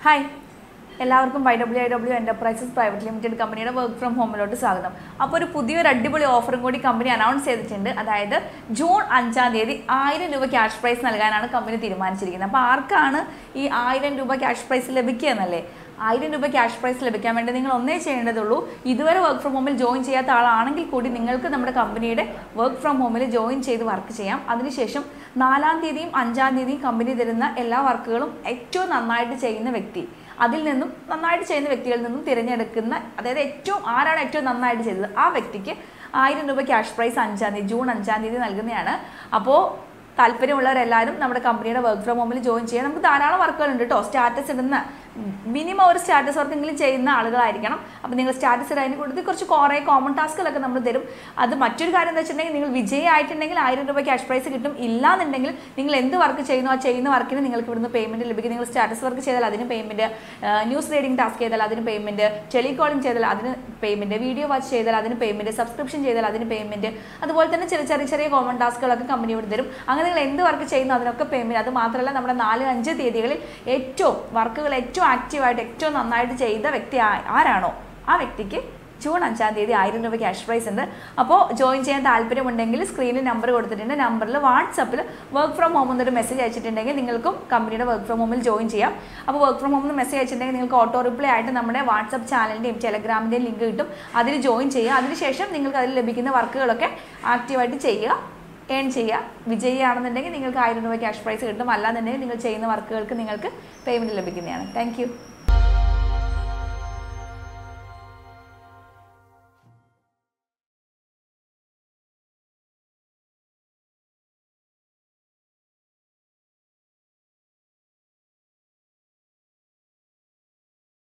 hi എല്ലാവർക്കും Y W I W enterprises private limited കമ്പനിയുടെ work from ഹോമിലോട്ട് സ്വാഗതം അപ്പോൾ ഒരു പുതിയൊരു അടിപൊളി ഓഫറും കൂടി കമ്പനി അനൗൺസ് ചെയ്തിട്ടുണ്ട് അതായത് ജൂൺ അഞ്ചാം തീയതി ആയിരം രൂപ ക്യാഷ് പ്രൈസ് നൽകാനാണ് കമ്പനി തീരുമാനിച്ചിരിക്കുന്നത് അപ്പോൾ ആർക്കാണ് ഈ ആയിരം രൂപ ക്യാഷ് പ്രൈസ് ലഭിക്കുക എന്നല്ലേ ആയിരം രൂപ ക്യാഷ് പ്രൈസ് ലഭിക്കാൻ വേണ്ടി നിങ്ങൾ ഒന്നേ ചെയ്യേണ്ടതുള്ളൂ ഇതുവരെ വർക്ക് ഫ്രം ഹോമിൽ ജോയിൻ ചെയ്യാത്ത ആളാണെങ്കിൽ കൂടി നിങ്ങൾക്ക് നമ്മുടെ കമ്പനിയുടെ വർക്ക് ഫ്രം ഹോമിൽ ജോയിൻ ചെയ്ത് വർക്ക് ചെയ്യാം അതിനുശേഷം നാലാം തീയതിയും അഞ്ചാം തീയതിയും കമ്പനി തരുന്ന എല്ലാ വർക്കുകളും ഏറ്റവും നന്നായിട്ട് ചെയ്യുന്ന വ്യക്തി അതിൽ നിന്നും നന്നായിട്ട് ചെയ്യുന്ന വ്യക്തികളിൽ നിന്നും തിരഞ്ഞെടുക്കുന്ന അതായത് ഏറ്റവും ആരാണ് ഏറ്റവും നന്നായിട്ട് ചെയ്തത് ആ വ്യക്തിക്ക് ആയിരം രൂപ ക്യാഷ് പ്രൈസ് അഞ്ചാം തീയതി ജൂൺ അഞ്ചാം തീയതി നൽകുന്നതാണ് അപ്പോൾ താല്പര്യമുള്ളവരെല്ലാവരും നമ്മുടെ കമ്പനിയുടെ വർക്ക് ഫ്രം ഹോമിൽ ജോയിൻ ചെയ്യാം നമുക്ക് ധാരാളം വർക്കുകൾ ഉണ്ട് കേട്ടോ സ്റ്റാറ്റസ് ഇടുന്ന മിനിമം ഒരു സ്റ്റാറ്റസ് വർക്കെങ്കിലും ചെയ്യുന്ന ആളുകളായിരിക്കണം അപ്പോൾ നിങ്ങൾ സ്റ്റാറ്റസ് ഇടാൻ കൊടുത്ത് കുറച്ച് കുറേ കോമൺ ടാസ്കുകളൊക്കെ നമ്മൾ തരും അത് മറ്റൊരു കാര്യം എന്താ വെച്ചിട്ടുണ്ടെങ്കിൽ നിങ്ങൾ വിജയമായിട്ടുണ്ടെങ്കിൽ ആയിരം രൂപ ക്യാഷ് പ്രൈസ് കിട്ടും ഇല്ലാന്നുണ്ടെങ്കിൽ നിങ്ങൾ എന്ത് വർക്ക് ചെയ്യുന്നു ആ ചെയ്യുന്ന വർക്കിന് നിങ്ങൾക്ക് ഇവിടുന്ന് പേയ്മെൻറ്റ് ലഭിക്കും നിങ്ങൾ സ്റ്റാറ്റസ് വർക്ക് ചെയ്താൽ അതിന് പേയ്മെൻറ്റ് ന്യൂസ് റീഡിംഗ് ടാസ്ക് ചെയ്താൽ അതിന് പേയ്മെൻറ്റ് ടെലികോളിംഗ് ചെയ്താൽ അതിന് പേയ്മെൻറ്റ് വീഡിയോ വാച്ച് ചെയ്താൽ അതിന് പേയ്മെൻറ്റ് സബ്സ്ക്രിപ്ഷൻ ചെയ്താൽ അതിന് പേയ്മെൻറ്റ് അതുപോലെ തന്നെ ചെറിയ ചെറിയ ചെറിയ കോമൺ ടാസ്കുകളൊക്കെ കമ്പനി ഇവിടെ തരും അങ്ങനെ നിങ്ങൾ എന്ത് വർക്ക് ചെയ്യുന്നു അതിനൊക്കെ പേയ്മെൻറ്റ് അത് മാത്രമല്ല നമ്മുടെ നാല് അഞ്ച് തീയതികളിൽ ഏറ്റവും വർക്കുകൾ ഏറ്റവും ആക്റ്റീവായിട്ട് ഏറ്റവും നന്നായിട്ട് ചെയ്ത വ്യക്തി ആ- ആരാണോ ആ വ്യക്തിക്ക് ജൂൺ അഞ്ചാം തീയതി ആയിരം രൂപ ക്യാഷ് പ്രൈസ് ഉണ്ട് അപ്പോൾ ജോയിൻ ചെയ്യാൻ താല്പര്യമുണ്ടെങ്കിൽ സ്ക്രീനിൽ നമ്പർ കൊടുത്തിട്ടുണ്ട് നമ്പറിൽ വാട്സപ്പിൽ വർക്ക് ഫ്രം ഹോം എന്നൊരു മെസ്സേജ് അയച്ചിട്ടുണ്ടെങ്കിൽ നിങ്ങൾക്കും കമ്പനിയുടെ വർക്ക് ഫ്രം ഹോമിൽ ജോയിൻ ചെയ്യാം അപ്പോൾ വർക്ക് ഫ്രം ഹോമിൽ മെസ്സേജ് അയച്ചിട്ടുണ്ടെങ്കിൽ നിങ്ങൾക്ക് ഓട്ടോ റിപ്ലൈ ആയിട്ട് നമ്മുടെ വാട്സപ്പ് ചാനലിൻ്റെയും ടെലഗ്രാമിൻ്റെയും ലിങ്ക് കിട്ടും അതിൽ ജോയിൻ ചെയ്യുക അതിനുശേഷം നിങ്ങൾക്ക് അതിൽ ലഭിക്കുന്ന വർക്കുകളൊക്കെ ആക്റ്റീവായിട്ട് ചെയ്യുക ഏൺ ചെയ്യുക വിജയിയാണെന്നുണ്ടെങ്കിൽ നിങ്ങൾക്ക് ആയിരം രൂപ ക്യാഷ് പ്രൈസ് കിട്ടും അല്ലാന്നുണ്ടെങ്കിൽ നിങ്ങൾ ചെയ്യുന്ന വർക്കുകൾക്ക് നിങ്ങൾക്ക് പേയ്മെൻറ്റ് ലഭിക്കുന്നതാണ് താങ്ക്